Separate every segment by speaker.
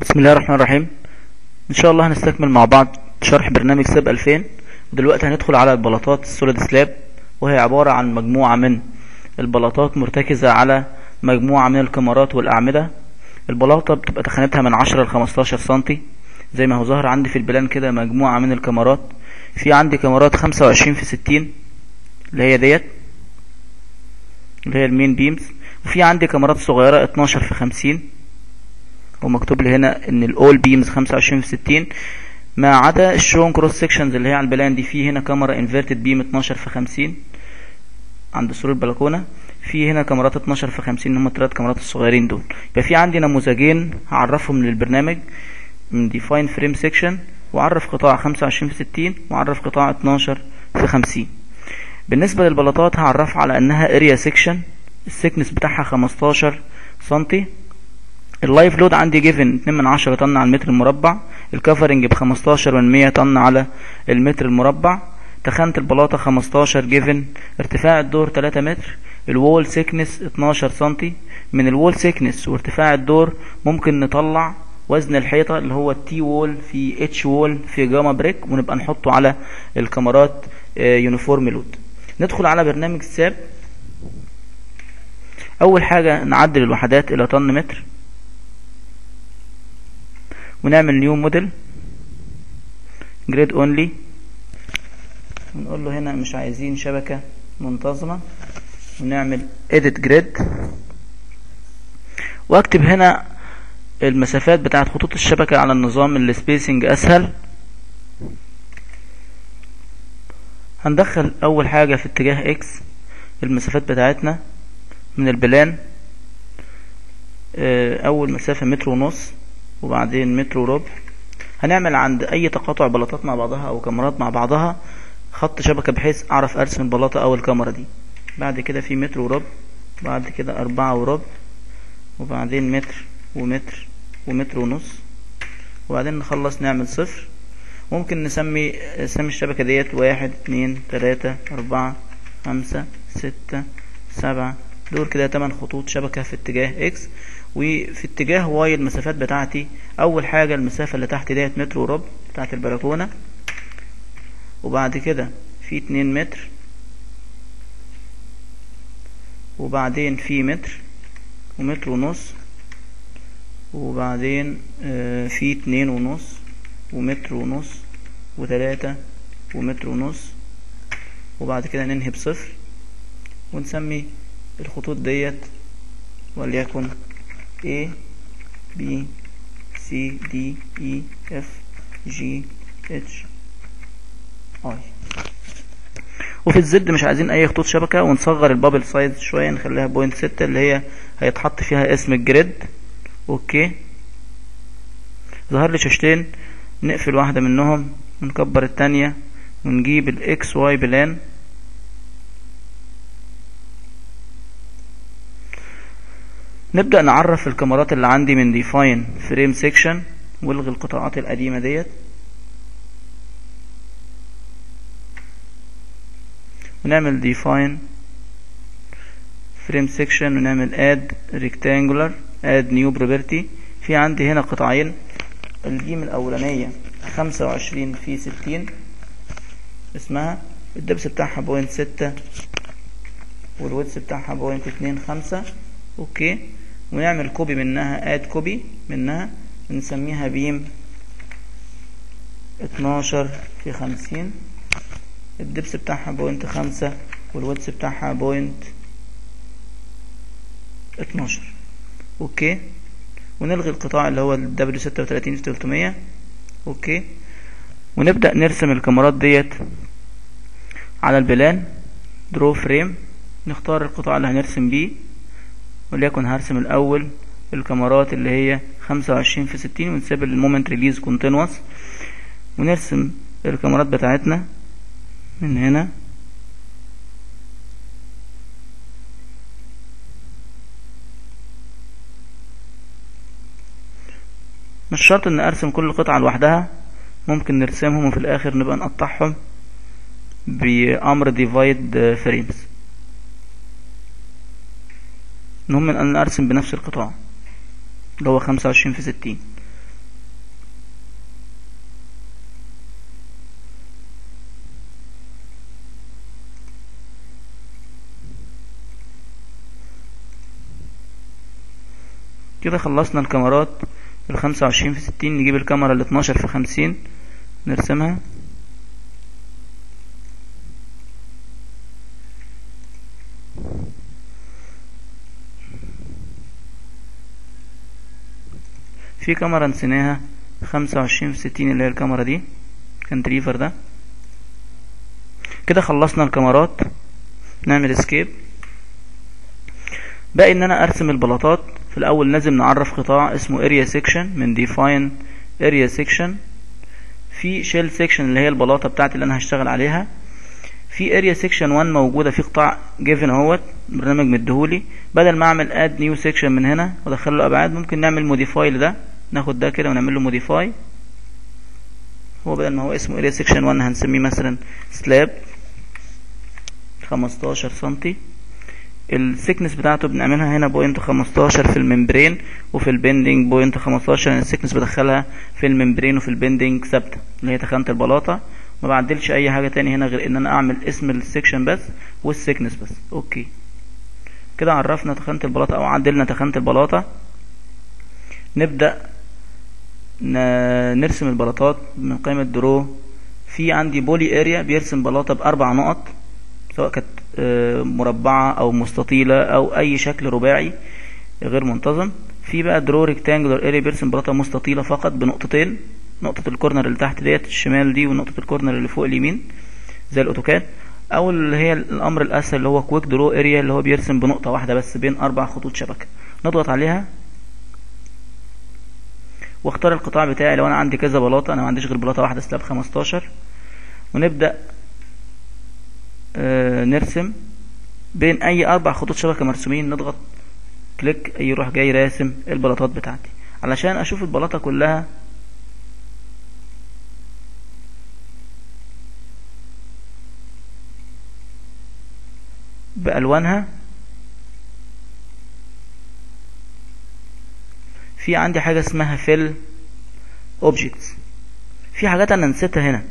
Speaker 1: بسم الله الرحمن الرحيم ان شاء الله هنستكمل مع بعض شرح برنامج ساب 2000 ودلوقتي هندخل على البلاطات السوليد سلاب وهي عبارة عن مجموعة من البلاطات مرتكزة على مجموعة من الكمرات والأعمدة البلاطة بتبقى تخانتها من 10 ل 15 سنتي زي ما هو ظاهر عندي في البلان كده مجموعة من الكمرات في عندي كمرات 25 في 60 اللي هي ديت اللي هي المين بيمز وفي عندي كمرات صغيرة 12 في 50 ومكتوب لي هنا ان الاول بيمز 25 في 60 ما عدا الشون كروس سيكشنز اللي هي على البلان دي في هنا كاميرا انفيرتد بيم 12 في 50 عند سور البلكونه في هنا كاميرات 12 في 50 هم الثلاث كاميرات الصغيرين دول يبقى في عندي نموذجين هعرفهم للبرنامج من ديفاين فريم سيكشن وعرف قطاع 25 في 60 وعرف قطاع 12 في 50 بالنسبه للبلاطات هعرفها على انها اريا سيكشن السكنس بتاعها 15 سنتي اللايف لود عندي جيفن 2 من 10 طن على المتر المربع الكفرنج ب 15 من 100 طن على المتر المربع تخانة البلاطة 15 جيفن ارتفاع الدور 3 متر الوول سيكنس 12 سنتي من الوول سيكنس وارتفاع الدور ممكن نطلع وزن الحيطة اللي هو التي وول في اتش وول في جاما بريك ونبقى نحطه على الكاميرات يونيفورم لود ندخل على برنامج الساب اول حاجة نعدل الوحدات الى طن متر ونعمل نيو موديل جريد اونلي ونقول له هنا مش عايزين شبكة منتظمة ونعمل edit grid واكتب هنا المسافات بتاعت خطوط الشبكة على النظام اللي سبيسنج اسهل هندخل اول حاجة في اتجاه اكس المسافات بتاعتنا من البلان اول مسافة متر ونص وبعدين متر وربع هنعمل عند اي تقاطع بلاطات مع بعضها او كاميرات مع بعضها خط شبكة بحيث اعرف ارسم البلاطة او الكاميرا دي بعد كده في متر وربع بعد كده اربعة وربع وبعدين متر ومتر ومتر ونص وبعدين نخلص نعمل صفر ممكن نسمي نسمي الشبكة ديت واحد اتنين تلاتة اربعة خمسة ستة سبعة دول كده تمن خطوط شبكة في اتجاه اكس وفي اتجاه واي المسافات بتاعتي اول حاجة المسافة اللي تحت ديت متر وربع بتاعت البلكونة وبعد كده في اتنين متر وبعدين في متر ومتر ونص وبعدين آه في اتنين ونص ومتر ونص وتلاتة ومتر ونص وبعد كده ننهي بصفر ونسمي الخطوط ديت وليكن A B C D E F G H I وفي الزد مش عايزين اي خطوط شبكة ونصغر البابل سايز شوية نخليها بوينت ستة اللي هي هيتحط فيها اسم الجريد اوكي ظهر لي شاشتين نقفل واحدة منهم ونكبر التانية ونجيب الاكس واي بلان نبدأ نعرف الكاميرات اللي عندي من ديفاين فريم سيكشن والغي القطاعات القديمة ديت ونعمل ديفاين فريم سيكشن ونعمل اد ريكتانجولار اد نيو بروبرتي في عندي هنا قطعين الجيم الأولانية خمسة وعشرين في ستين اسمها الدبس بتاعها بوينت ستة والويتس بتاعها بوينت اتنين خمسة اوكي ونعمل كوبي منها اد كوبي منها نسميها بيم اتناشر في خمسين الدبس بتاعها بوينت خمسة والويتس بتاعها بوينت اتناشر اوكي ونلغي القطاع اللي هو الدبليو ستة وتلاتين في تلتمية اوكي ونبدأ نرسم الكاميرات ديت على البلان درو فريم نختار القطاع اللي هنرسم بيه وليكن هرسم الاول الكاميرات اللي هي خمسة وعشرين في ستين ونسيب المومنت ريليز كونتينوس ونرسم الكاميرات بتاعتنا من هنا مش شرط ان ارسم كل قطعة لوحدها ممكن نرسمهم وفي الاخر نبقى نقطعهم بامر ديفايد فريمز المهم ان انا ارسم بنفس القطاع اللي هو خمسة وعشرين في ستين كده خلصنا الكاميرات الخمسة وعشرين في ستين نجيب الكاميرا الاتناشر في خمسين نرسمها في كاميرا نسيناها خمسة وعشرين في ستين اللي هي الكاميرا دي كانتريفر ده كده خلصنا الكاميرات نعمل اسكيب باقي ان انا ارسم البلاطات في الاول لازم نعرف قطاع اسمه اريا سيكشن من define اريا سيكشن في شيل سيكشن اللي هي البلاطه بتاعتي اللي انا هشتغل عليها في اريا سيكشن 1 موجوده في قطاع جيفن اهوت برنامج مديهولي بدل ما اعمل اد نيو سيكشن من هنا وادخل له ابعاد ممكن نعمل موديفاي لده ناخد ده كده ونعمل له موديفاي هو بدل ما هو اسمه اريا سيكشن 1 هنسميه مثلا سلاب 15 سنتي السكنس بتاعته بنعملها هنا بوينت 15 في الممبرين وفي البندنج بوينت 15 يعني السكنس بدخلها في الممبرين وفي البندنج ثابته اللي هي تخانه البلاطه ما بعدلش اي حاجه تاني هنا غير ان انا اعمل اسم السكشن بس والسكنس بس اوكي كده عرفنا تخانه البلاطه او عدلنا تخانه البلاطه نبدا نرسم البلاطات من قائمه درو في عندي بولي اريا بيرسم بلاطه باربع نقط سواء كانت مربعة او مستطيلة او اي شكل رباعي غير منتظم في بقى درو ريكتانجلر اريا بيرسم بلاطة مستطيلة فقط بنقطتين نقطة الكورنر اللي تحت ديت الشمال دي ونقطة الكورنر اللي فوق اليمين زي الاوتوكاد او اللي هي الامر الاسهل اللي هو كويك درو اريا اللي هو بيرسم بنقطة واحدة بس بين اربع خطوط شبكة نضغط عليها واختار القطاع بتاعي لو انا عندي كذا بلاطة انا ما عنديش غير بلاطة واحدة سلاب 15 ونبدأ آه نرسم بين اي اربع خطوط شبكه مرسومين نضغط كليك يروح جاي راسم البلاطات بتاعتي علشان اشوف البلاطه كلها بالوانها في عندي حاجه اسمها فيل اوبجكتس في حاجات انا نسيتها هنا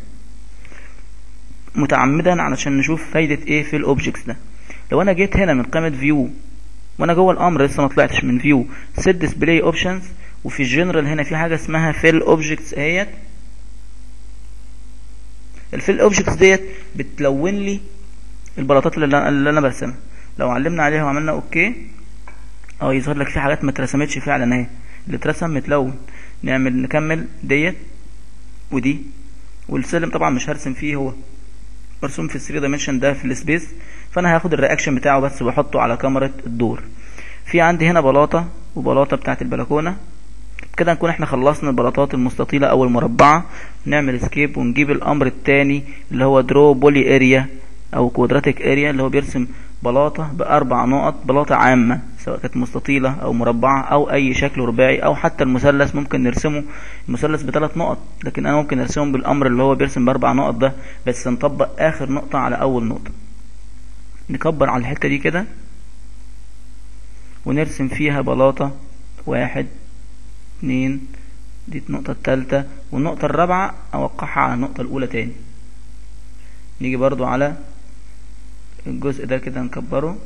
Speaker 1: متعمدا علشان نشوف فايدة ايه في الاوبجكتس ده لو انا جيت هنا من قائمة فيو وانا جوه الامر لسه ما طلعتش من فيو سيت ديسبلاي اوبشنز وفي الجنرال هنا في حاجة اسمها فيل اوبجكتس اهيت الفيل اوبجكتس ديت بتلون لي البلاطات اللي, اللي انا برسمها لو علمنا عليها وعملنا اوكي اه يظهر لك في حاجات ما اترسمتش فعلا اهي اللي اترسم متلون نعمل نكمل ديت ودي والسلم طبعا مش هرسم فيه هو مرسوم في 3 دايمنشن ده في السبيس فانا هاخد الرياكشن بتاعه بس واحطه على كاميرا الدور في عندي هنا بلاطه وبلاطه بتاعه البلكونه كده نكون احنا خلصنا البلاطات المستطيله او المربعه نعمل اسكيب ونجيب الامر الثاني اللي هو درو بولي اريا او كوادراتيك اريا اللي هو بيرسم بلاطه باربع نقط بلاطه عامه سواء كانت مستطيله او مربعه او اي شكل رباعي او حتى المثلث ممكن نرسمه المثلث بثلاث نقط لكن انا ممكن ارسمه بالامر اللي هو بيرسم باربع نقط ده بس نطبق اخر نقطه على اول نقطه نكبر على الحته دي كده ونرسم فيها بلاطه واحد اتنين دي النقطه الثالثه والنقطه الرابعه اوقعها على النقطه الاولى تاني نيجي برضو على الجزء ده كده نكبره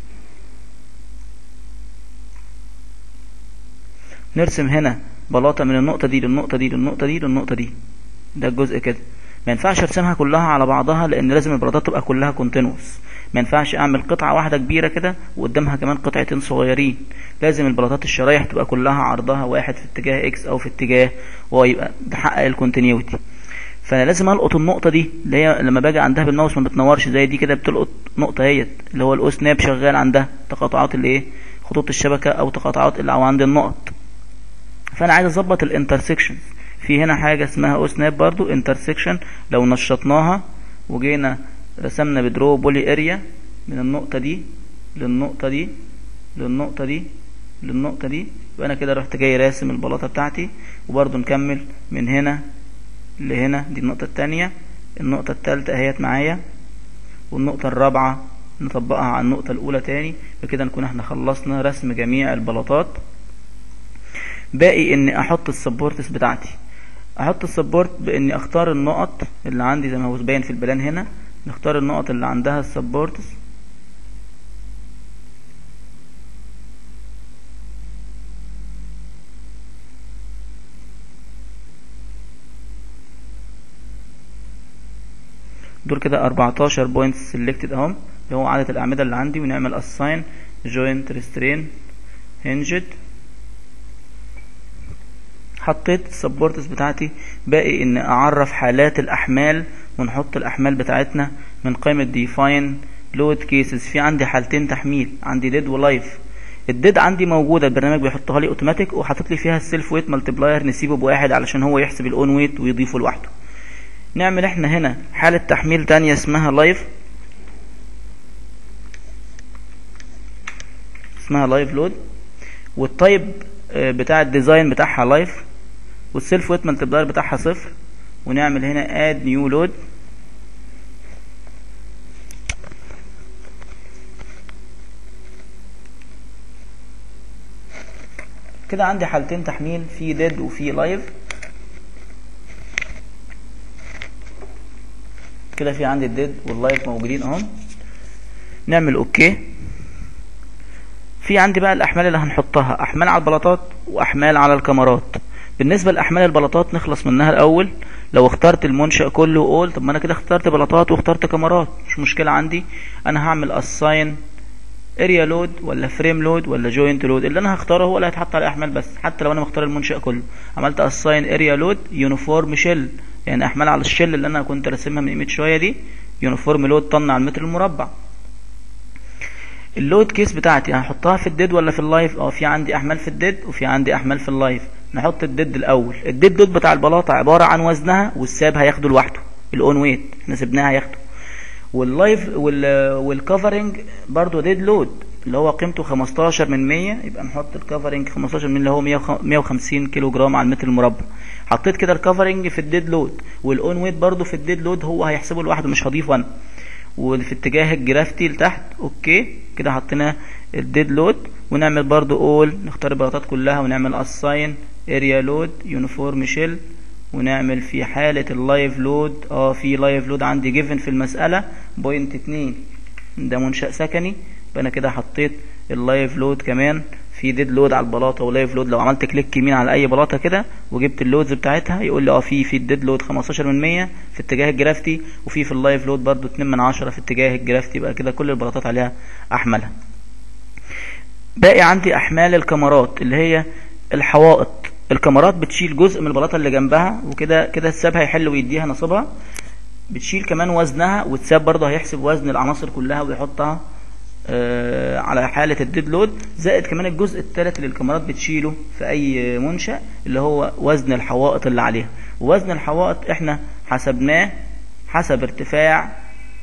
Speaker 1: نرسم هنا بلاطة من النقطة دي للنقطة دي للنقطة دي للنقطة دي ده الجزء كده ما ينفعش ارسمها كلها على بعضها لان لازم البلاطات تبقى كلها كونتينوس ما ينفعش اعمل قطعة واحدة كبيرة كده وقدامها كمان قطعتين صغيرين لازم البلاطات الشرايح تبقى كلها عرضها واحد في اتجاه اكس او في اتجاه واي يبقى تحقق الكونتينيوتي فانا لازم القط النقطه دي اللي هي لما باجي عندها بالماوس ما بتنورش زي دي كده بتلقط نقطه هي اللي هو الاو سناب شغال عندها تقاطعات اللي ايه خطوط الشبكه او تقاطعات اللي او عند النقط فانا عايز اظبط الانترسكشن في هنا حاجه اسمها او سناب برضو انترسكشن لو نشطناها وجينا رسمنا بدرو بولي اريا من النقطه دي للنقطه دي للنقطه دي للنقطه دي يبقى انا كده رحت جاي راسم البلاطه بتاعتي وبرضو نكمل من هنا لهنا دي النقطة التانية النقطة التالتة اهيت معايا والنقطة الرابعة نطبقها على النقطة الأولى تاني بكده نكون احنا خلصنا رسم جميع البلاطات باقي اني احط السبورتس بتاعتي احط السبورت باني اختار النقط اللي عندي زي ما هو باين في البلان هنا نختار النقط اللي عندها السبورتس دول كده 14 بوينتس سيلكتد اهم اللي هو عدد الاعمده اللي عندي ونعمل اساين جوينت ريسترين هنجد حطيت السبورتس بتاعتي باقي ان اعرف حالات الاحمال ونحط الاحمال بتاعتنا من قائمه ديفاين لود كيسز في عندي حالتين تحميل عندي ديد ولايف الديد عندي موجوده البرنامج بيحطها لي اوتوماتيك وحاطط لي فيها السيلف ويت مالتبلاير نسيبه بواحد علشان هو يحسب الاون ويت ويضيفه لوحده نعمل احنا هنا حالة تحميل تانية اسمها لايف اسمها لايف لود والتايب بتاع الديزاين بتاعها لايف والسيلف ويت مالتبلاير بتاعها صفر ونعمل هنا اد نيو لود كده عندي حالتين تحميل في ديد وفي لايف كده في عندي الديد واللايف موجودين اهم نعمل اوكي في عندي بقى الاحمال اللي هنحطها احمال على البلاطات واحمال على الكاميرات بالنسبه لاحمال البلاطات نخلص منها الاول لو اخترت المنشأ كله اول طب ما انا كده اخترت بلاطات واخترت كاميرات مش مشكله عندي انا هعمل اساين اريا لود ولا فريم لود ولا جوينت لود اللي انا هختاره هو اللي هيتحط عليه احمال بس حتى لو انا مختار المنشأ كله عملت اساين اريا لود يونيفورم شيل يعني احمال على الشل اللي انا كنت راسمها من قيمه شويه دي يونيفورم لود طن على المتر المربع اللود كيس بتاعتي هحطها في الديد ولا في اللايف اه في عندي احمال في الديد وفي عندي احمال في اللايف نحط الديد الاول الديد لود بتاع البلاطه عباره عن وزنها والساب هياخده لوحده الاون ويت احنا سيبناها هياخده واللايف وال والكفرنج برضو ديد لود اللي هو قيمته 15 من 100 يبقى نحط الكفرنج 15 من اللي هو 150 كيلو جرام على المتر المربع حطيت كده الكفرنج في الديد لود والاون ويت برضو في الديد لود هو هيحسبه لوحده مش هضيفه انا وفي اتجاه الجرافتي لتحت اوكي كده حطينا الديد لود ونعمل برضو اول نختار البلاطات كلها ونعمل اساين اريا لود يونيفورم شيل ونعمل في حالة اللايف لود اه في لايف لود عندي جيفن في المسألة بوينت اتنين ده منشأ سكني يبقى انا كده حطيت اللايف لود كمان في ديد لود على البلاطه ولايف لود لو عملت كليك يمين على اي بلاطه كده وجبت اللودز بتاعتها يقول لي اه في في الديد لود 15 من 100 في اتجاه الجرافتي وفي في اللايف لود برضو 2 من 10 في اتجاه الجرافتي يبقى كده كل البلاطات عليها احملها باقي عندي احمال الكاميرات اللي هي الحوائط الكاميرات بتشيل جزء من البلاطه اللي جنبها وكده كده الساب هيحل ويديها نصيبها بتشيل كمان وزنها والساب برضه هيحسب وزن العناصر كلها ويحطها آه على حالة الديد لود زائد كمان الجزء الثالث اللي الكاميرات بتشيله في أي منشأ اللي هو وزن الحوائط اللي عليها ووزن الحوائط احنا حسبناه حسب ارتفاع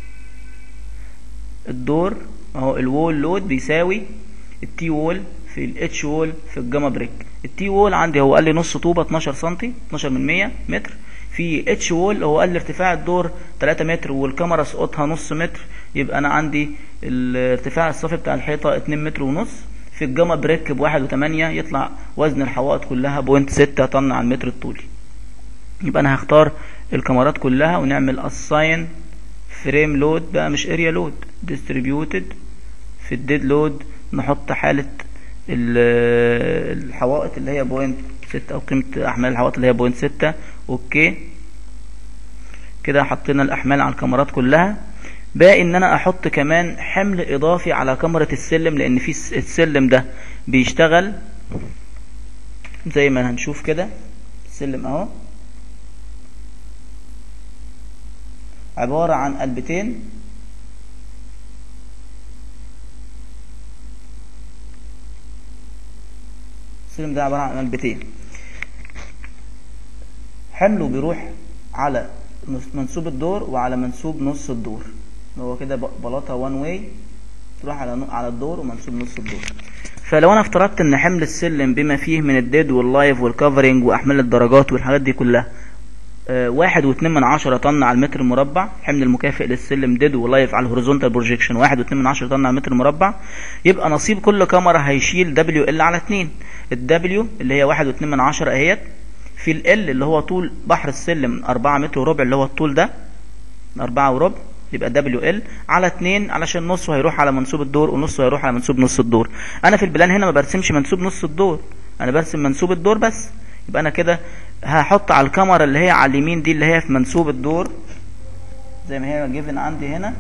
Speaker 1: الدور اهو الوول لود بيساوي التي وول في الاتش وول في الجاما بريك التي وول عندي هو قال لي نص طوبة 12 سنتي 12 من 100 متر في اتش وول هو قال لي ارتفاع الدور 3 متر والكاميرا سقطها نص متر يبقى انا عندي الارتفاع الصافي بتاع الحيطة 2 متر ونص في الجاما بريك بواحد وتمانية يطلع وزن الحوائط كلها بوينت ستة طن على المتر الطولي يبقى انا هختار الكاميرات كلها ونعمل اساين فريم لود بقى مش اريا لود ديستريبيوتد في الديد لود نحط حالة الحوائط اللي هي بوينت ستة او قيمة احمال الحوائط اللي هي بوينت ستة اوكي كده حطينا الاحمال على الكاميرات كلها باقي ان انا احط كمان حمل اضافي على كاميرا السلم لان في السلم ده بيشتغل زي ما هنشوف كده السلم اهو عبارة عن قلبتين السلم ده عبارة عن قلبتين حمله بيروح على منسوب الدور وعلى منسوب نص الدور هو كده بلاطه وان واي تروح على على الدور ومنسوب نص الدور فلو انا افترضت ان حمل السلم بما فيه من الديد واللايف والكفرنج واحمال الدرجات والحاجات دي كلها آه واحد واتنين من عشرة طن على المتر المربع حمل المكافئ للسلم ديد ولايف على الهوريزونتال بروجيكشن واحد واتنين من عشرة طن على المتر المربع يبقى نصيب كل كاميرا هيشيل دبليو ال على اتنين الدبليو اللي هي واحد واتنين من عشرة اهيت في ال اللي هو طول بحر السلم أربعة متر وربع اللي هو الطول ده أربعة وربع يبقى دبليو ال على اتنين علشان نصه هيروح على منسوب الدور ونصه هيروح على منسوب نص الدور انا في البلان هنا ما برسمش منسوب نص الدور انا برسم منسوب الدور بس يبقى انا كده هحط على الكاميرا اللي هي على اليمين دي اللي هي في منسوب الدور زي ما هي جيفن عندي هنا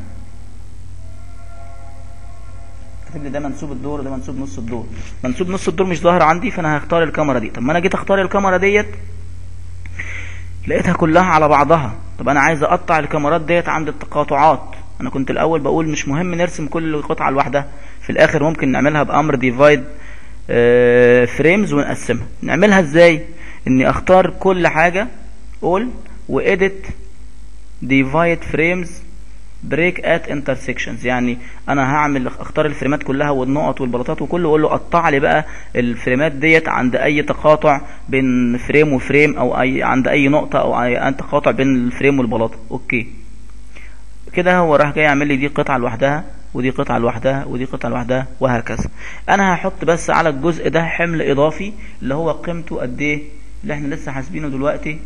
Speaker 1: كاتب لي ده منسوب الدور وده منسوب نص الدور منسوب نص الدور مش ظاهر عندي فانا هختار الكاميرا دي طب ما انا جيت اختار الكاميرا ديت لقيتها كلها على بعضها طب انا عايز اقطع الكاميرات ديت عند التقاطعات انا كنت الاول بقول مش مهم نرسم كل قطعه لوحدها في الاخر ممكن نعملها بامر ديفايد فريمز ونقسمها نعملها ازاي اني اختار كل حاجه all واديت ديفايد فريمز بريك ات انترسكشنز يعني انا هعمل اختار الفريمات كلها والنقط والبلاطات وكله اقول له قطع لي بقى الفريمات ديت عند اي تقاطع بين فريم وفريم او اي عند اي نقطه او اي تقاطع بين الفريم والبلاطه اوكي كده هو راح جاي يعمل لي دي قطعه لوحدها ودي قطعه لوحدها ودي قطعه لوحدها وهكذا انا هحط بس على الجزء ده حمل اضافي اللي هو قيمته قد ايه اللي احنا لسه حاسبينه دلوقتي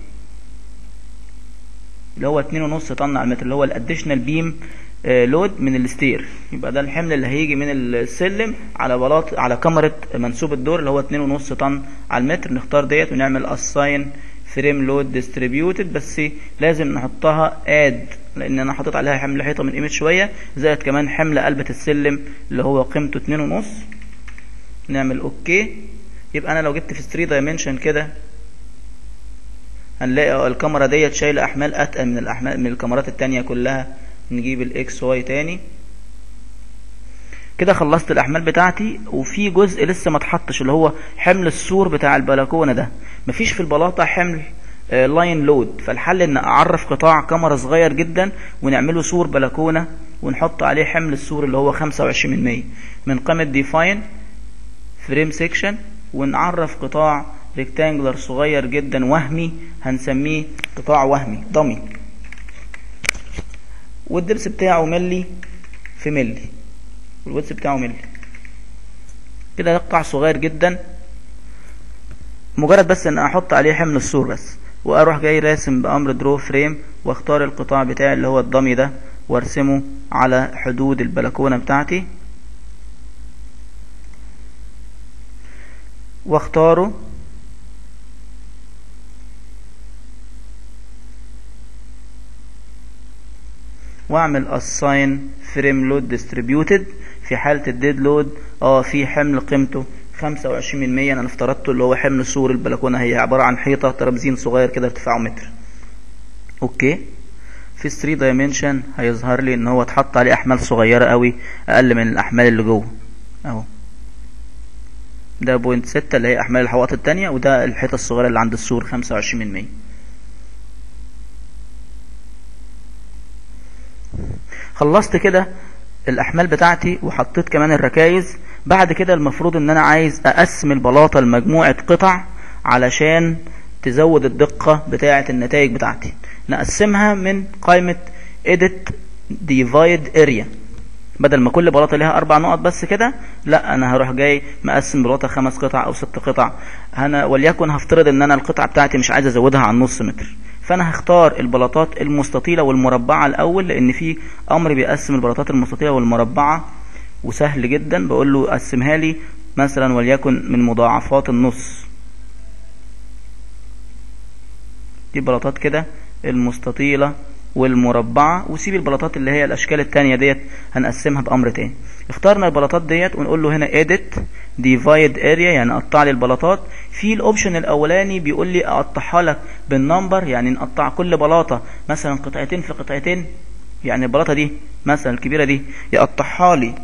Speaker 1: اللي هو 2.5 طن على المتر اللي هو الاديشنال بيم لود من الستير يبقى ده الحمل اللي هيجي من السلم على بلاط على كاميرا منسوب الدور اللي هو 2.5 طن على المتر نختار ديت ونعمل اساين فريم لود ديستريبيوتد بس لازم نحطها اد لان انا حاطط عليها حمل حيطه من قيمه شويه زائد كمان حمل قلبه السلم اللي هو قيمته 2.5 نعمل اوكي يبقى انا لو جبت في 3 دايمنشن كده هنلاقي الكاميرا ديت شايله احمال اتقل من الاحمال من الكاميرات التانية كلها نجيب الاكس واي تاني كده خلصت الاحمال بتاعتي وفي جزء لسه ما اتحطش اللي هو حمل السور بتاع البلكونه ده مفيش في البلاطه حمل لاين لود فالحل ان اعرف قطاع كاميرا صغير جدا ونعمله سور بلكونه ونحط عليه حمل السور اللي هو 25% من قائمه ديفاين فريم سيكشن ونعرف قطاع ريكتانجلر صغير جدا وهمي هنسميه قطاع وهمي ضمي والدبس بتاعه ملي في ملي والويتس بتاعه ملي كده قطاع صغير جدا مجرد بس ان احط عليه حمل السور بس واروح جاي راسم بامر درو فريم واختار القطاع بتاعي اللي هو الضمي ده وارسمه على حدود البلكونه بتاعتي واختاره واعمل assign frame load distributed في حالة الديد لود اه في حمل قيمته 25% انا افترضته اللي هو حمل سور البلكونه هي عباره عن حيطه ترابزين صغير كده ارتفاعه متر اوكي في 3 دايمنشن هيظهر لي ان هو اتحط عليه احمال صغيره قوي اقل من الاحمال اللي جوه اهو ده بوينت ستة اللي هي احمال الحوائط التانية وده الحيطه الصغيره اللي عند السور 25% خلصت كده الاحمال بتاعتي وحطيت كمان الركايز بعد كده المفروض ان انا عايز اقسم البلاطه لمجموعه قطع علشان تزود الدقه بتاعه النتائج بتاعتي نقسمها من قائمه edit divide area بدل ما كل بلاطه ليها اربع نقط بس كده لا انا هروح جاي مقسم بلاطه خمس قطع او ست قطع انا وليكن هفترض ان انا القطعه بتاعتي مش عايز ازودها عن نص متر فانا هختار البلاطات المستطيله والمربعه الاول لان في امر بيقسم البلاطات المستطيله والمربعه وسهل جدا بقول له قسمها لي مثلا وليكن من مضاعفات النص دي بلاطات كده المستطيله والمربعه وسيب البلاطات اللي هي الاشكال التانية ديت هنقسمها بامر تاني اخترنا البلاطات ديت ونقول له هنا edit divide area يعني قطع لي البلاطات في الاوبشن الاولاني بيقول لي اقطعها لك بالنمبر يعني نقطع كل بلاطه مثلا قطعتين في قطعتين يعني البلاطه دي مثلا الكبيره دي يقطعها لي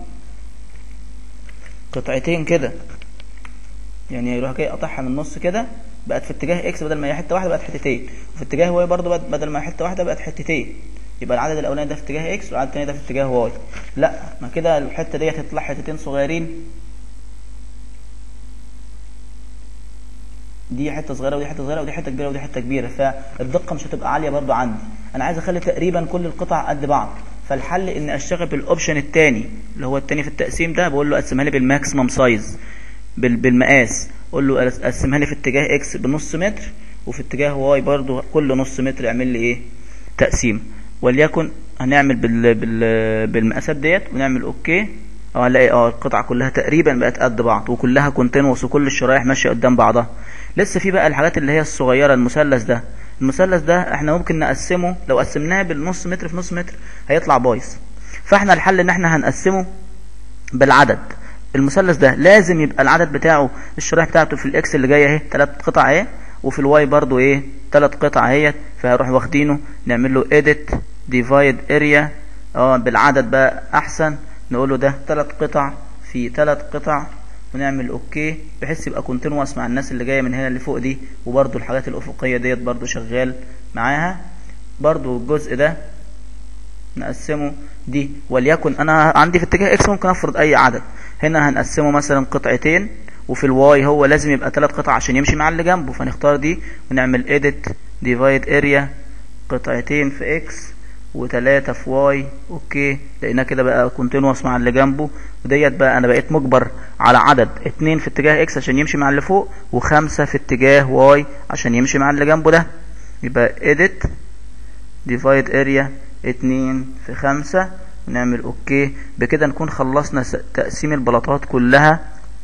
Speaker 1: قطعتين كده يعني يروح جاي قاطعها من النص كده بقت في اتجاه اكس بدل ما هي حته واحده بقت حتتين وفي اتجاه واي برضه بدل ما هي حته واحده بقت حتتين يبقى العدد الاولاني ده في اتجاه اكس والعدد الثاني ده في اتجاه واي لا ما كده الحته ديت هتطلع حتتين صغيرين دي حته صغيره ودي حته صغيره ودي حته كبيره ودي حته كبيره فالدقه مش هتبقى عاليه برضو عندي انا عايز اخلي تقريبا كل القطع قد بعض فالحل ان اشتغل بالاوبشن الثاني اللي هو الثاني في التقسيم ده بقول له قسمها لي بالماكسيمم سايز بالمقاس اقول له قسمها لي في اتجاه اكس بنص متر وفي اتجاه واي برضو كل نص متر يعمل لي ايه تقسيم وليكن هنعمل بال بال بالمقاسات ديت ونعمل اوكي اه هنلاقي اه القطعه كلها تقريبا بقت قد بعض وكلها كونتينوس وكل الشرايح ماشيه قدام بعضها لسه في بقى الحاجات اللي هي الصغيره المثلث ده المثلث ده احنا ممكن نقسمه لو قسمناه بالنص متر في نص متر هيطلع بايظ فاحنا الحل ان احنا هنقسمه بالعدد المثلث ده لازم يبقى العدد بتاعه الشرايح بتاعته في الاكس اللي جايه اهي ثلاث قطع اهي وفي الواي برضو ايه ثلاث قطع اهيت فهنروح واخدينه نعمل له edit divide area اه بالعدد بقى احسن نقول له ده ثلاث قطع في ثلاث قطع ونعمل اوكي بحيث يبقى كونتينوس مع الناس اللي جايه من هنا اللي فوق دي وبرضو الحاجات الافقيه ديت برضو شغال معاها برضو الجزء ده نقسمه دي وليكن انا عندي في اتجاه اكس ممكن افرض اي عدد هنا هنقسمه مثلا قطعتين وفي الواي هو لازم يبقى ثلاث قطع عشان يمشي مع اللي جنبه فنختار دي ونعمل edit divide area قطعتين في اكس وتلاتة في واي اوكي لقيناه كده بقى كونتينوس مع اللي جنبه وديت بقى انا بقيت مجبر على عدد اتنين في اتجاه اكس عشان يمشي مع اللي فوق وخمسة في اتجاه واي عشان يمشي مع اللي جنبه ده يبقى edit divide area اتنين في خمسة ونعمل اوكي بكده نكون خلصنا تقسيم البلاطات كلها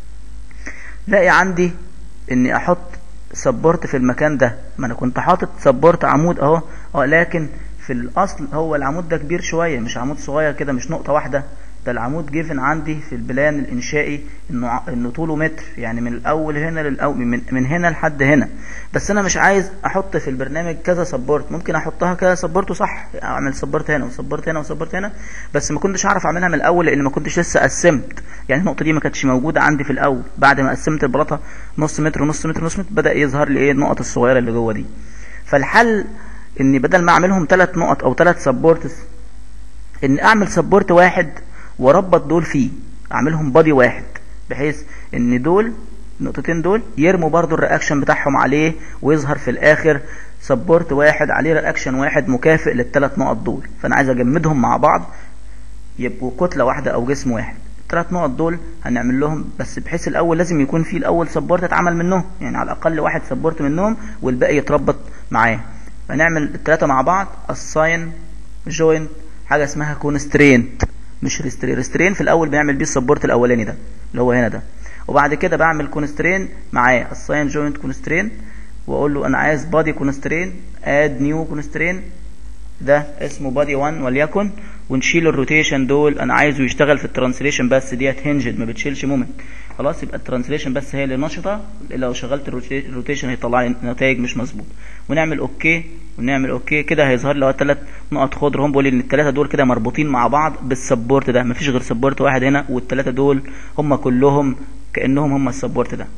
Speaker 1: لاقي عندي اني احط سبورت في المكان ده ما انا كنت حاطط سبورت عمود اهو اه لكن في الاصل هو العمود ده كبير شوية مش عمود صغير كده مش نقطة واحدة ده العمود جيفن عندي في البلان الانشائي انه انه طوله متر يعني من الاول هنا للاول من, من هنا لحد هنا بس انا مش عايز احط في البرنامج كذا سبورت ممكن احطها كذا سبورت وصح اعمل سبورت هنا وسبورت هنا وسبورت هنا بس ما كنتش اعرف اعملها من الاول لان ما كنتش لسه قسمت يعني النقطه دي ما كانتش موجوده عندي في الاول بعد ما قسمت البلاطه نص متر ونص متر ونص متر بدا يظهر لي ايه النقط الصغيره اللي جوه دي فالحل اني بدل ما اعملهم ثلاث نقط او ثلاث سبورتس ان اعمل سبورت واحد واربط دول فيه اعملهم بادي واحد بحيث ان دول النقطتين دول يرموا برضو الرياكشن بتاعهم عليه ويظهر في الاخر سبورت واحد عليه رياكشن واحد مكافئ للثلاث نقط دول فانا عايز اجمدهم مع بعض يبقوا كتله واحده او جسم واحد الثلاث نقط دول هنعمل لهم بس بحيث الاول لازم يكون في الاول سبورت اتعمل منهم يعني على الاقل واحد سبورت منهم والباقي يتربط معاه فنعمل الثلاثه مع بعض assign join حاجه اسمها كونسترينت مش ريسترين ريسترين في الاول بنعمل بيه السبورت الاولاني ده اللي هو هنا ده وبعد كده بعمل كونسترين معاه assign joint constraint واقول له انا عايز body constraint add new constraint ده اسمه body 1 وليكن ونشيل الروتيشن دول انا عايزه يشتغل في الترانسليشن بس ديت هنجد ما بتشيلش مومنت خلاص يبقى الترانسليشن بس هي اللي نشطه لو شغلت الروتيشن هيطلع لي نتائج مش مظبوط ونعمل اوكي ونعمل اوكي كده هيظهر لي ثلاث نقط خضر هم بيقول ان الثلاثه دول كده مربوطين مع بعض بالسبورت ده مفيش غير سبورت واحد هنا والثلاثه دول هم كلهم كانهم هم السبورت ده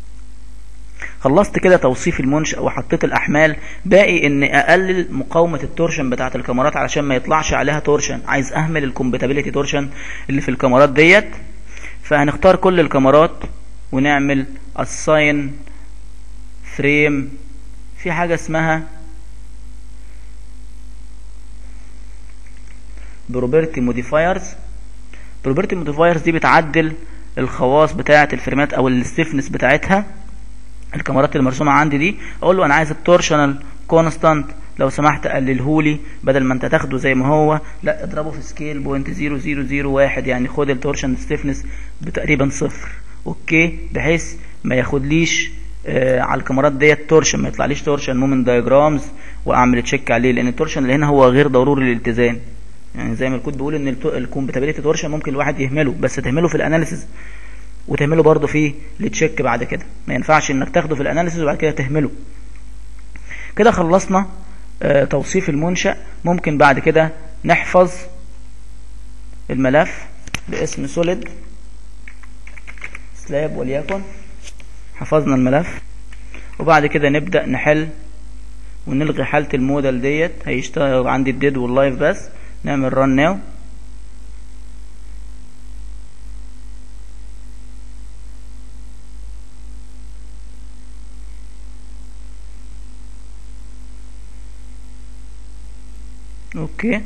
Speaker 1: خلصت كده توصيف المنشأ وحطيت الأحمال باقي إن أقلل مقاومة التورشن بتاعة الكاميرات علشان ما يطلعش عليها تورشن عايز أهمل الكومباتيبيليتي تورشن اللي في الكاميرات ديت فهنختار كل الكاميرات ونعمل assign frame في حاجة اسمها property modifiers property modifiers دي بتعدل الخواص بتاعة الفريمات او الستيفنس بتاعتها الكاميرات المرسومة عندي دي اقول له انا عايز التورشنال كونستانت لو سمحت قللهولي بدل ما انت تاخده زي ما هو لا اضربه في سكيل بوينت زيرو زيرو زيرو واحد يعني خد التورشن ستيفنس بتقريبا صفر اوكي بحيث ما ياخدليش آه على الكاميرات ديت تورشن ما يطلعليش تورشن مومنت دايجرامز واعمل تشيك عليه لان التورشن اللي هنا هو غير ضروري للالتزام يعني زي ما الكود بيقول ان الكومباتيبيليتي تورشن ممكن الواحد يهمله بس تهمله في الاناليسيز وتهمله برضه في التشيك بعد كده ما ينفعش انك تاخده في الاناليسيز وبعد كده تهمله كده خلصنا آه توصيف المنشأ ممكن بعد كده نحفظ الملف باسم سوليد سلاب وليكن حفظنا الملف وبعد كده نبدأ نحل ونلغي حالة الموديل ديت هيشتغل عندي الديد واللايف بس نعمل ران ناو اوكي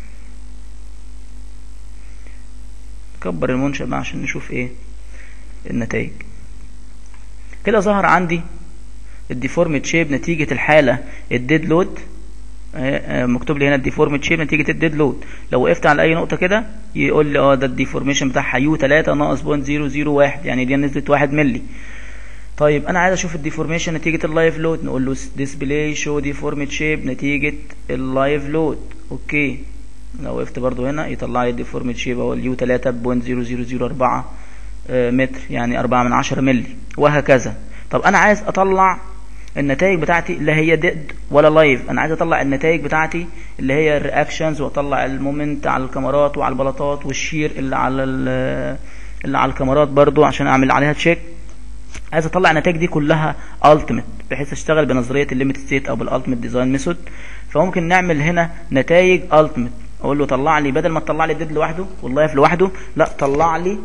Speaker 1: نكبر المنشأ بقى عشان نشوف ايه النتائج كده ظهر عندي الديفورمد شيب نتيجة الحالة الديد لود مكتوب لي هنا الديفورمد شيب نتيجة الديد لود لو وقفت على اي نقطة كده يقول لي اه ده الديفورميشن بتاعها يو 3 ناقص بوينت زيرو زيرو واحد يعني دي نزلت واحد ملي طيب انا عايز اشوف الديفورميشن نتيجة اللايف لود نقول له ديسبلاي شو ديفورميت شيب نتيجة اللايف لود اوكي لو وقفت برضو هنا يطلع لي الديفورميت شيب اهو اليو 3.0004 متر يعني 4 من 10 مللي وهكذا طب انا عايز اطلع النتائج بتاعتي اللي هي ديد ولا لايف انا عايز اطلع النتائج بتاعتي اللي هي الرياكشنز واطلع المومنت على الكاميرات وعلى البلاطات والشير اللي على اللي على الكاميرات برضو عشان اعمل عليها تشيك عايز اطلع النتائج دي كلها التيميت بحيث اشتغل بنظريه الليميت ستيت او بالالتيميت ديزاين ميثود فممكن نعمل هنا نتائج التيميت اقول له طلع لي بدل ما تطلع لي الديد لوحده واللايف لوحده لا طلع لي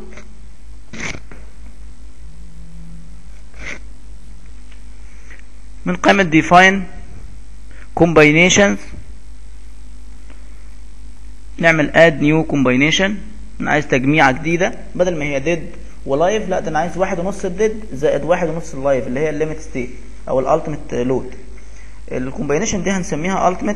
Speaker 1: من قائمة define combinations نعمل add new combination انا عايز تجميعة جديدة بدل ما هي dead ولايف لا ده انا عايز واحد ونص الديد زائد واحد ونص اللايف اللي هي الليميت ستيت او الالتيميت لود الكومباينيشن دي هنسميها التيميت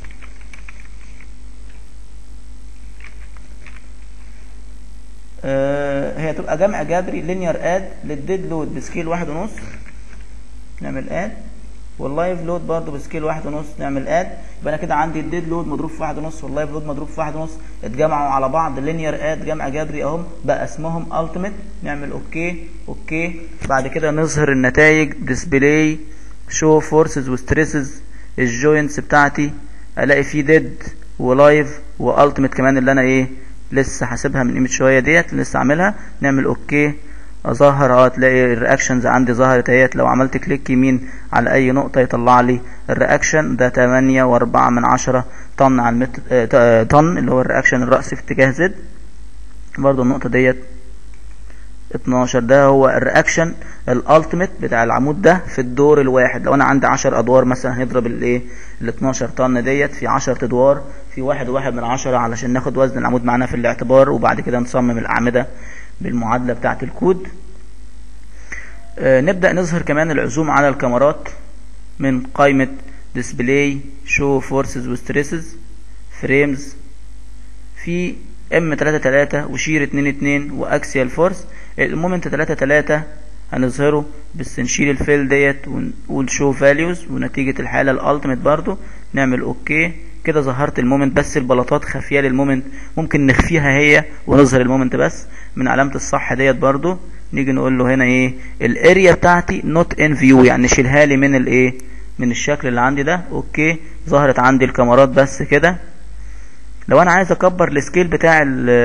Speaker 1: آه هي تبقى جمع جذري لينير اد للديد لود بسكيل واحد ونص نعمل اد واللايف لود برضو بسكيل واحد ونص نعمل اد يبقى انا كده عندي الديد لود مضروب في واحد ونص واللايف لود مضروب في واحد ونص اتجمعوا على بعض لينير اد جمع جذري اهم بقى اسمهم التيميت نعمل اوكي اوكي بعد كده نظهر النتائج ديسبلاي شو فورسز وستريسز الجوينتس بتاعتي الاقي فيه ديد ولايف والتيميت كمان اللي انا ايه لسه حاسبها من قيمه شويه ديت لسه عاملها نعمل اوكي اظهر اه تلاقي الرياكشنز عندي ظهرت اهيت لو عملت كليك يمين على اي نقطة يطلع لي الرياكشن ده تمانية واربعة من عشرة طن على المتر اه طن اللي هو الرياكشن الرأسي في اتجاه زد برضو النقطة ديت 12 ده هو الرياكشن الالتيميت بتاع العمود ده في الدور الواحد لو انا عندي 10 ادوار مثلا هنضرب الايه ال 12 طن ديت في 10 ادوار في واحد واحد من عشرة علشان ناخد وزن العمود معانا في الاعتبار وبعد كده نصمم الاعمده بالمعادلة بتاعة الكود آه نبدأ نظهر كمان العزوم على الكاميرات من قائمة display show forces و stresses frames في ام 3 3 وشير 2 2 واكسيال فورس المومنت 3 3 هنظهره بس نشيل الفيل ديت ونقول show values ونتيجة الحالة الالتيميت برضو نعمل اوكي كده ظهرت المومنت بس البلاطات خافيه للمومنت ممكن نخفيها هي ونظهر المومنت بس من علامه الصح ديت برضو نيجي نقول له هنا ايه الاريا بتاعتي نوت ان فيو يعني نشيلها لي من الايه من الشكل اللي عندي ده اوكي ظهرت عندي الكاميرات بس كده لو انا عايز اكبر السكيل بتاع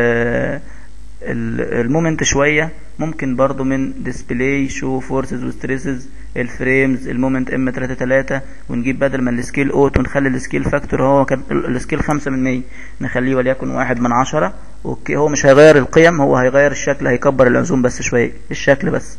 Speaker 1: المومنت شويه ممكن برضو من ديسبلاي شو فورسز وستريسز الفريمز المومنت ام 3 3 ونجيب بدل ما السكيل اوت ونخلي السكيل فاكتور هو كان السكيل 5 من 100 نخليه وليكن واحد من عشرة اوكي هو مش هيغير القيم هو هيغير الشكل هيكبر العزوم بس شويه الشكل بس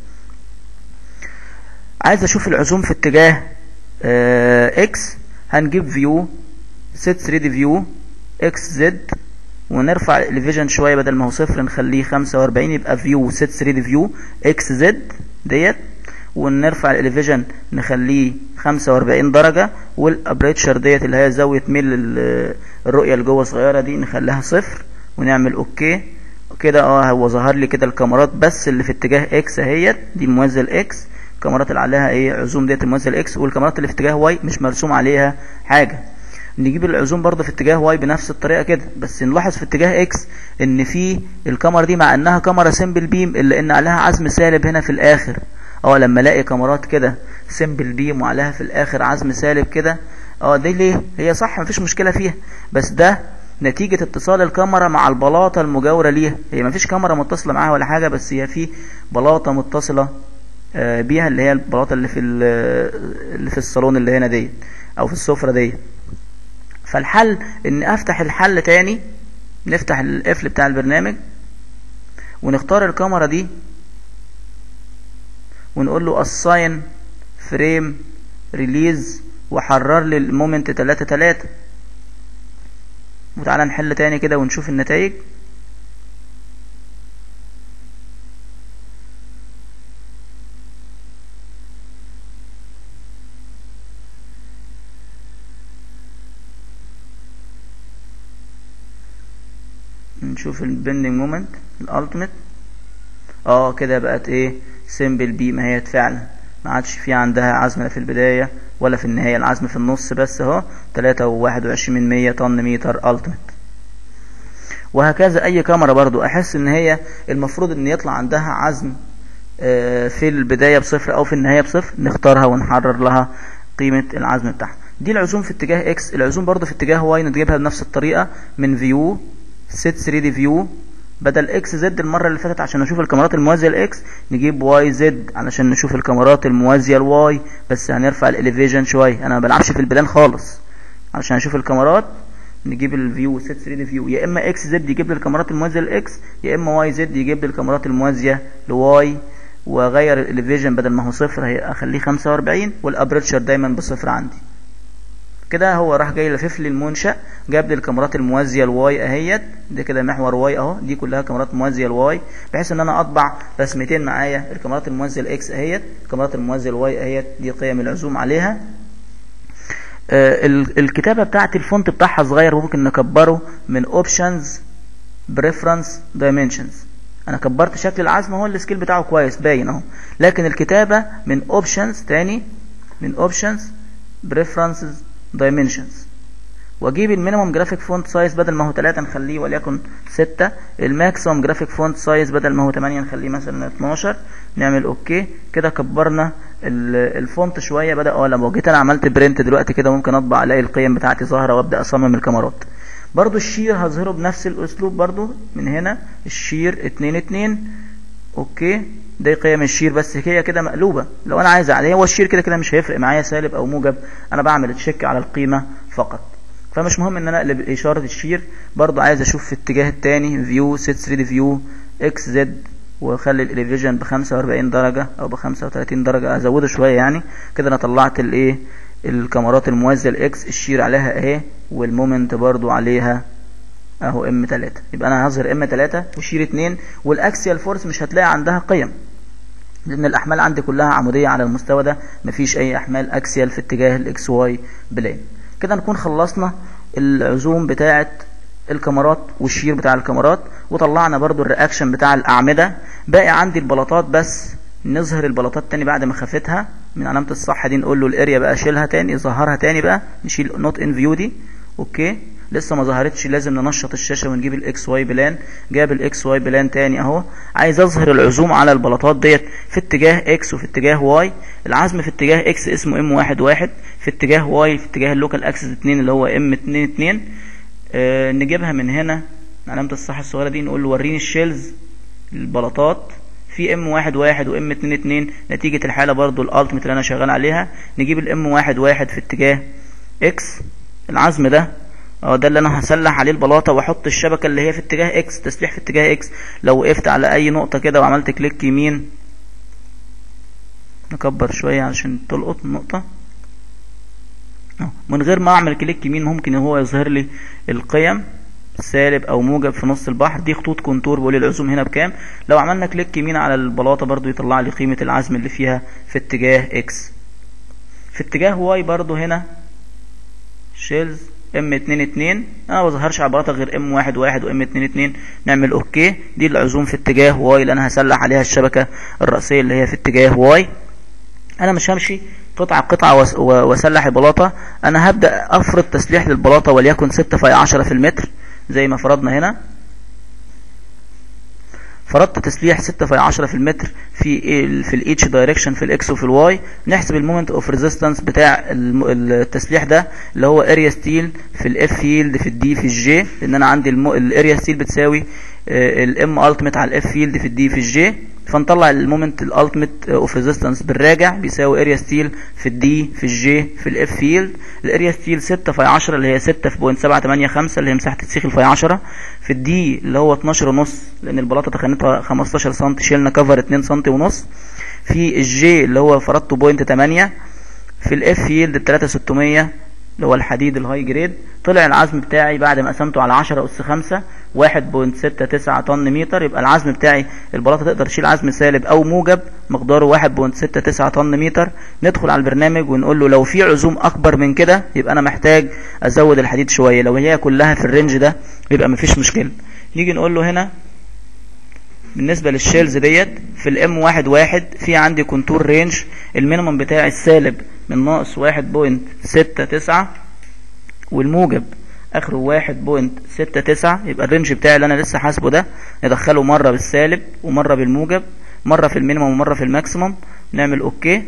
Speaker 1: عايز اشوف العزوم في اتجاه اه اكس هنجيب فيو سيت 3 دي فيو اكس زد ونرفع الاليفيجن شويه بدل ما هو صفر نخليه 45 يبقى فيو سيت 3 دي فيو اكس زد ديت ونرفع الاليفيجن نخليه 45 درجة والابريتشر ديت اللي هي زاوية ميل الرؤية اللي جوه صغيرة دي نخليها صفر ونعمل اوكي كده اه هو ظهر لي كده الكاميرات بس اللي في اتجاه اكس اهيت دي موازية اكس الكاميرات اللي عليها ايه عزوم ديت موازية اكس والكاميرات اللي في اتجاه واي مش مرسوم عليها حاجة نجيب العزوم برضه في اتجاه واي بنفس الطريقه كده بس نلاحظ في اتجاه اكس ان في الكاميرا دي مع انها كاميرا سمبل بيم الا ان عليها عزم سالب هنا في الاخر اه لما الاقي كاميرات كده سمبل بيم وعليها في الاخر عزم سالب كده اه دي ليه هي صح مفيش مشكله فيها بس ده نتيجة اتصال الكاميرا مع البلاطة المجاورة ليها هي مفيش كاميرا متصلة معاها ولا حاجة بس هي في بلاطة متصلة آه بيها اللي هي البلاطة اللي في اللي في الصالون اللي هنا ديت او في السفرة ديت فالحل ان افتح الحل تاني نفتح القفل بتاع البرنامج ونختار الكاميرا دي ونقول له assign frame release وحرر لي المومنت 3 3 وتعالى نحل تاني كده ونشوف النتائج نشوف البندنج مومنت الالتيميت اه كده بقت ايه سيمبل بيم اهيت فعلا ما عادش في عندها عزم لا في البداية ولا في النهاية العزم في النص بس اهو تلاتة وواحد وعشرين من مية طن متر التمت وهكذا اي كاميرا برضو احس ان هي المفروض ان يطلع عندها عزم آه، في البداية بصفر او في النهاية بصفر نختارها ونحرر لها قيمة العزم بتاعها دي العزوم في اتجاه اكس العزوم برضو في اتجاه واي نجيبها بنفس الطريقة من فيو سيت 3 دي فيو بدل اكس زد المرة اللي فاتت عشان نشوف الكاميرات الموازية لاكس نجيب واي زد علشان نشوف الكاميرات الموازية لواي بس هنرفع الاليفيجن شوية انا ما بلعبش في البلان خالص علشان اشوف الكاميرات نجيب الفيو سيت 3 دي فيو يا اما اكس زد يجيب لي الكاميرات الموازية لاكس يا اما واي زد يجيب لي الكاميرات الموازية لواي واغير الاليفيجن بدل ما هو صفر هي اخليه 45 والابريتشر دايما بصفر عندي كده هو راح جاي لفف لي المنشأ جاب لي الكاميرات الموازية لواي اهيت ده كده محور واي اهو دي كلها كاميرات موازية لواي بحيث ان انا اطبع رسمتين معايا الكاميرات الموازية لاكس اهيت الكاميرات الموازية لواي اهيت دي قيم العزوم عليها آه الكتابة بتاعت الفونت بتاعها صغير ممكن نكبره من اوبشنز بريفرنس دايمنشنز انا كبرت شكل العزم هو السكيل بتاعه كويس باين اهو لكن الكتابة من اوبشنز تاني من اوبشنز بريفرنسز dimensions واجيب المينيمم جرافيك فونت سايز بدل ما هو 3 نخليه وليكن 6 الماكسيمم جرافيك فونت سايز بدل ما هو 8 نخليه مثلا 12 نعمل اوكي كده كبرنا الفونت شويه بدا اه لما جيت انا عملت برنت دلوقتي كده ممكن اطبع الاقي القيم بتاعتي ظاهره وابدا اصمم الكاميرات برضو الشير هظهره بنفس الاسلوب برضو من هنا الشير 2 2 اوكي دي قيم الشير بس هي كده مقلوبة لو انا عايز عليه هو الشير كده كده مش هيفرق معايا سالب او موجب انا بعمل تشيك على القيمة فقط فمش مهم ان انا اقلب اشارة الشير برضو عايز اشوف في الاتجاه التاني فيو سيت 3 دي فيو اكس زد واخلي الاليفيجن ب 45 درجة او ب 35 درجة ازوده شوية يعني كده انا طلعت الايه الكاميرات الموازية الاكس الشير عليها اهي والمومنت برضو عليها اهو ام 3 يبقى انا هظهر ام 3 وشير 2 والاكسيال فورس مش هتلاقي عندها قيم لان الاحمال عندي كلها عمودية على المستوى ده مفيش اي احمال اكسيال في اتجاه الاكس واي بلين كده نكون خلصنا العزوم بتاعه الكاميرات والشير بتاع الكاميرات وطلعنا برضو الرياكشن بتاع الاعمدة باقي عندي البلاطات بس نظهر البلاطات تاني بعد ما خفتها من علامة الصح دي نقول له الاريا بقى شيلها تاني ظهرها تاني بقى نشيل نوت ان فيو دي اوكي لسه ما ظهرتش لازم ننشط الشاشة ونجيب الاكس واي بلان جاب الاكس واي بلان تاني اهو عايز اظهر العزوم على البلاطات ديت في اتجاه اكس وفي اتجاه واي العزم في اتجاه اكس اسمه ام واحد واحد في اتجاه واي في اتجاه اللوكال اكسس اتنين اللي هو ام اتنين اتنين اه نجيبها من هنا علامة الصح الصغيرة دي نقول له وريني الشيلز البلاطات في ام واحد واحد وام اتنين اتنين نتيجة الحالة برضو الالتيميت اللي انا شغال عليها نجيب الام واحد واحد في اتجاه اكس العزم ده اه ده اللي انا هسلح عليه البلاطه واحط الشبكه اللي هي في اتجاه اكس تسليح في اتجاه اكس لو وقفت على اي نقطه كده وعملت كليك يمين نكبر شويه عشان تلقط النقطه من غير ما اعمل كليك يمين ممكن هو يظهر لي القيم سالب او موجب في نص البحر دي خطوط كونتور بقول العزوم هنا بكام لو عملنا كليك يمين على البلاطه برضو يطلع لي قيمه العزم اللي فيها في اتجاه اكس في اتجاه واي برضو هنا شيلز ام اتنين اتنين انا ما بظهرش على البلاطه غير ام واحد واحد وام اتنين اتنين نعمل اوكي دي العزوم في اتجاه واي اللي انا هسلح عليها الشبكه الرئيسيه اللي هي في اتجاه واي انا مش همشي قطعة قطعة واسلح البلاطة انا هبدأ افرض تسليح للبلاطة وليكن ستة في عشرة في المتر زي ما فرضنا هنا فرضت تسليح 6 في 10 في المتر في في الاتش دايركشن في الاكس وفي الواي نحسب المومنت اوف ريزيستنس بتاع التسليح ده اللي هو اريا ستيل في الاف فيلد في الدي في الجي لان انا عندي الاريا ستيل بتساوي الام التيميت على الاف فيلد في الدي في الجي فنطلع المومنت الالتيميت اوف ريزيستنس بالراجع بيساوي اريا ستيل في الدي في الجي في الاف فيلد الاريا ستيل 6 في 10 اللي هي 6 في بوينت 785 اللي هي مساحه السيخ الفي 10 في الدي اللي هو 12 ونص لان البلاطه تخنتها 15 سم شيلنا كفر 2 سم ونص في الجي اللي هو فرضته بوينت 8 في الاف فيلد 3600 اللي هو الحديد الهاي جريد طلع العزم بتاعي بعد ما قسمته على 10 اس 5 1.69 طن متر يبقى العزم بتاعي البلاطه تقدر تشيل عزم سالب او موجب مقداره 1.69 طن متر ندخل على البرنامج ونقول له لو في عزوم اكبر من كده يبقى انا محتاج ازود الحديد شويه لو هي كلها في الرينج ده يبقى مفيش مشكله نيجي نقول له هنا بالنسبة للشيلز ديت في الام واحد واحد في عندي كونتور رينج المينيمم بتاعي السالب من ناقص واحد بوينت ستة تسعة والموجب اخره واحد بوينت ستة تسعة يبقى الرينج بتاعي اللي انا لسه حاسبه ده ندخله مرة بالسالب ومرة بالموجب مرة في المينيمم ومرة في الماكسيمم نعمل اوكي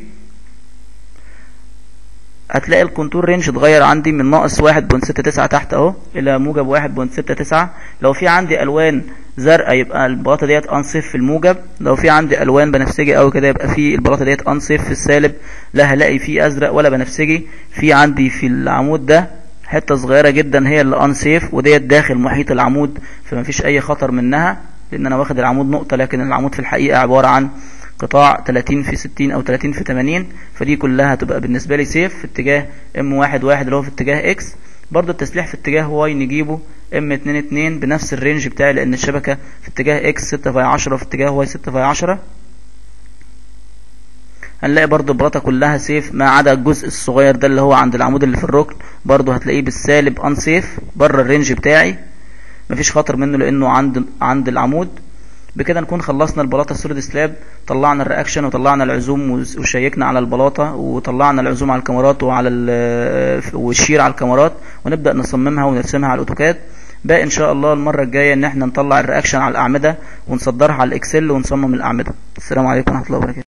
Speaker 1: هتلاقي الكونتور رينج اتغير عندي من ناقص واحد بوينت ستة تسعة تحت اهو الى موجب واحد بوينت ستة تسعة لو في عندي الوان زرقاء يبقى البلاطه ديت انصف في الموجب لو في عندي الوان بنفسجي قوي كده يبقى في البلاطه ديت انصف في السالب لا هلاقي في ازرق ولا بنفسجي في عندي في العمود ده حته صغيره جدا هي اللي انسيف وديت داخل محيط العمود فما فيش اي خطر منها لان انا واخد العمود نقطه لكن العمود في الحقيقه عباره عن قطاع 30 في 60 او 30 في 80 فدي كلها هتبقى بالنسبه لي سيف في اتجاه ام واحد واحد اللي هو في اتجاه اكس برضو التسليح في اتجاه واي نجيبه ام 2 2 بنفس الرينج بتاعي لان الشبكه في اتجاه اكس 6 في 10 في اتجاه واي 6 في 10 هنلاقي برضو البلاطه كلها سيف ما عدا الجزء الصغير ده اللي هو عند العمود اللي في الركن برضو هتلاقيه بالسالب ان سيف بره الرينج بتاعي مفيش خطر منه لانه عند عند العمود بكده نكون خلصنا البلاطه السوليد سلاب طلعنا الرياكشن وطلعنا العزوم وشيكنا على البلاطه وطلعنا العزوم على الكاميرات وعلى والشير على الكاميرات ونبدا نصممها ونرسمها على الاوتوكاد باقي ان شاء الله المره الجايه ان احنا نطلع الرياكشن على الاعمده ونصدرها على الاكسل ونصمم الاعمده السلام عليكم ورحمه الله وبركاته